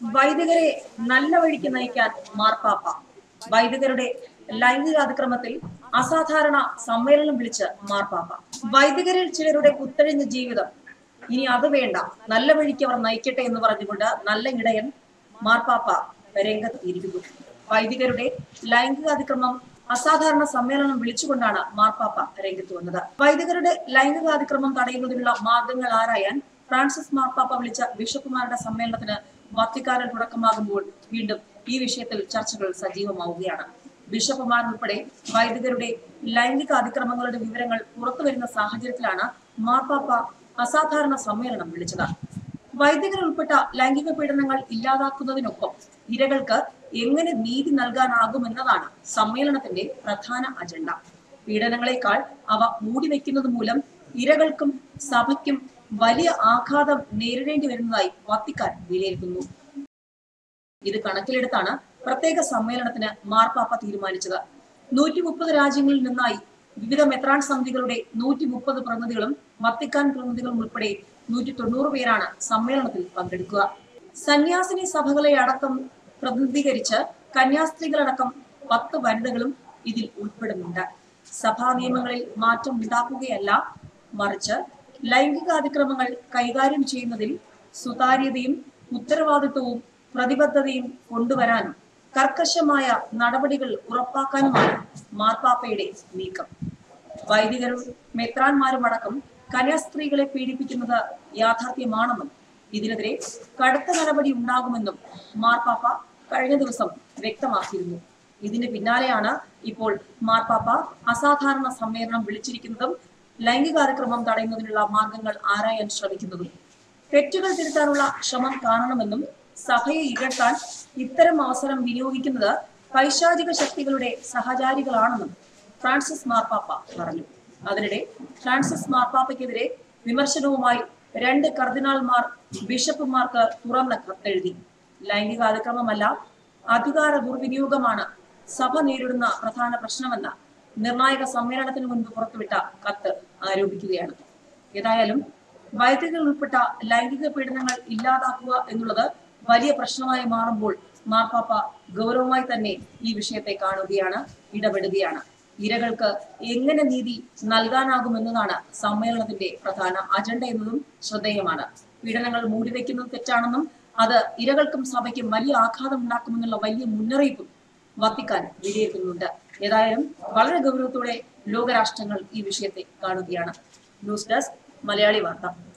വൈദികരെ നല്ല വഴിക്ക് നയിക്കാൻ മാർപ്പാപ്പ വൈദികരുടെ ലൈംഗിക അതിക്രമത്തിൽ അസാധാരണ സമ്മേളനം വിളിച്ച് മാർപ്പാപ്പ വൈദികരിൽ ചിലരുടെ കുത്തഴിഞ്ഞ ജീവിതം ഇനി അത് വേണ്ട നല്ല വഴിക്ക് അവർ നയിക്കട്ടെ എന്ന് പറഞ്ഞുകൊണ്ട് നല്ല ഇടയൻ മാർപ്പാപ്പ രംഗത്തെത്തിയിരിക്കുന്നു വൈദികരുടെ ലൈംഗിക അതിക്രമം അസാധാരണ സമ്മേളനം വിളിച്ചുകൊണ്ടാണ് മാർപ്പാപ്പ രംഗത്ത് വന്നത് വൈദികരുടെ ലൈംഗിക അതിക്രമം തടയുന്നതിനുള്ള മാർഗങ്ങൾ ആരായാൻ ഫ്രാൻസിസ് മാർപ്പാപ്പ വിളിച്ച ബിഷപ്പുമാരുടെ സമ്മേളനത്തിന് വത്തിക്കാനിൽ തുടക്കമാകുമ്പോൾ വീണ്ടും ഈ വിഷയത്തിൽ ചർച്ചകൾ സജീവമാവുകയാണ് ബിഷപ്പുമാർ ഉൾപ്പെടെ വൈദികരുടെ ലൈംഗിക അതിക്രമങ്ങളുടെ വിവരങ്ങൾ പുറത്തുവരുന്ന സാഹചര്യത്തിലാണ് മാർപ്പാപ്പ അസാധാരണ സമ്മേളനം വിളിച്ചത് വൈദികർ ഉൾപ്പെട്ട ലൈംഗിക പീഡനങ്ങൾ ഇല്ലാതാക്കുന്നതിനൊപ്പം ഇരകൾക്ക് എങ്ങനെ നീതി നൽകാനാകുമെന്നതാണ് സമ്മേളനത്തിന്റെ പ്രധാന അജണ്ട പീഡനങ്ങളെക്കാൾ അവ മൂടിവെക്കുന്നത് മൂലം ഇരകൾക്കും സഭയ്ക്കും വലിയ ആഘാതം നേരിടേണ്ടി വരുന്നതായി വത്തിക്കാൻ വിലയിരുത്തുന്നു ഇത് കണക്കിലെടുത്താണ് പ്രത്യേക സമ്മേളനത്തിന് മാർപ്പാപ്പ തീരുമാനിച്ചത് നൂറ്റി മുപ്പത് രാജ്യങ്ങളിൽ നിന്നായി വിവിധ മെത്രാൻ സമിതികളുടെ നൂറ്റി മുപ്പത് പ്രതിനിധികളും വത്തിക്കാൻ പ്രതിനിധികളും ഉൾപ്പെടെ നൂറ്റി തൊണ്ണൂറ് പേരാണ് സമ്മേളനത്തിൽ പങ്കെടുക്കുക സന്യാസിനി സഭകളെ അടക്കം പ്രതിനിധീകരിച്ച് കന്യാസ്ത്രീകളടക്കം പത്ത് വനിതകളും ഇതിൽ ഉൾപ്പെടുന്നുണ്ട് സഭാ നിയമങ്ങളിൽ മാറ്റം ഉണ്ടാക്കുകയല്ല മറിച്ച് ലൈംഗിക അതിക്രമങ്ങൾ കൈകാര്യം ചെയ്യുന്നതിൽ സുതാര്യതയും ഉത്തരവാദിത്വവും പ്രതിബദ്ധതയും കൊണ്ടുവരാനും കർക്കശമായ നടപടികൾ ഉറപ്പാക്കാനുമാണ് മാർപ്പാപ്പയുടെ നീക്കം വൈദികരും മെത്രാന്മാരും അടക്കം കന്യാസ്ത്രീകളെ പീഡിപ്പിക്കുന്നത് യാഥാർത്ഥ്യമാണെന്നും ഇതിനെതിരെ കടുത്ത നടപടി ഉണ്ടാകുമെന്നും മാർപ്പാപ്പ കഴിഞ്ഞ ദിവസം വ്യക്തമാക്കിയിരുന്നു ഇതിന് പിന്നാലെയാണ് ഇപ്പോൾ മാർപ്പാപ്പ അസാധാരണ സമ്മേളനം വിളിച്ചിരിക്കുന്നതും ലൈംഗികാതിക്രമം തടയുന്നതിനുള്ള മാർഗങ്ങൾ ആരായാൻ ശ്രമിക്കുന്നതും തെറ്റുകൾ തിരുത്താനുള്ള ശ്രമം കാണണമെന്നും സഭയെ ഇകഴ്ത്താൻ ഇത്തരം അവസരം വിനിയോഗിക്കുന്നത് പൈശാചിക ശക്തികളുടെ സഹചാരികളാണെന്നും ഫ്രാൻസിസ് മാർപ്പാപ്പ പറഞ്ഞു അതിനിടെ ഫ്രാൻസിസ് മാർപ്പാപ്പയ്ക്കെതിരെ വിമർശനവുമായി രണ്ട് കർദിനാൾമാർ ബിഷപ്പുമാർക്ക് തുറന്ന കത്തെഴുതി ലൈംഗിക അതിക്രമമല്ല അധികാര ദുർവിനിയോഗമാണ് സഭ നേരിടുന്ന പ്രധാന പ്രശ്നമെന്ന നിർണായക സമ്മേളനത്തിന് മുൻപ് പുറത്തുവിട്ട കത്ത് ആരോപിക്കുകയാണ് ഏതായാലും വൈദികർ ഉൾപ്പെട്ട ലൈംഗിക പീഡനങ്ങൾ ഇല്ലാതാക്കുക എന്നുള്ളത് വലിയ പ്രശ്നമായി മാറുമ്പോൾ മാർപ്പാപ്പ ഗൗരവമായി തന്നെ ഈ വിഷയത്തെ കാണുകയാണ് ഇടപെടുകയാണ് ഇരകൾക്ക് എങ്ങനെ നീതി നൽകാനാകുമെന്നതാണ് സമ്മേളനത്തിന്റെ പ്രധാന അജണ്ട എന്നതും ശ്രദ്ധേയമാണ് പീഡനങ്ങൾ മൂടിവെക്കുന്നത് തെറ്റാണെന്നും അത് ഇരകൾക്കും സഭയ്ക്കും വലിയ ആഘാതം ഉണ്ടാക്കുമെന്നുള്ള വലിയ മുന്നറിയിപ്പും വത്തിക്കാൻ വിലയിരുത്തുന്നുണ്ട് ഏതായാലും വളരെ ഗൗരവത്തോടെ ലോകരാഷ്ട്രങ്ങൾ ഈ വിഷയത്തെ കാണുകയാണ് ന്യൂസ് ഡെസ്ക് മലയാളി വാർത്ത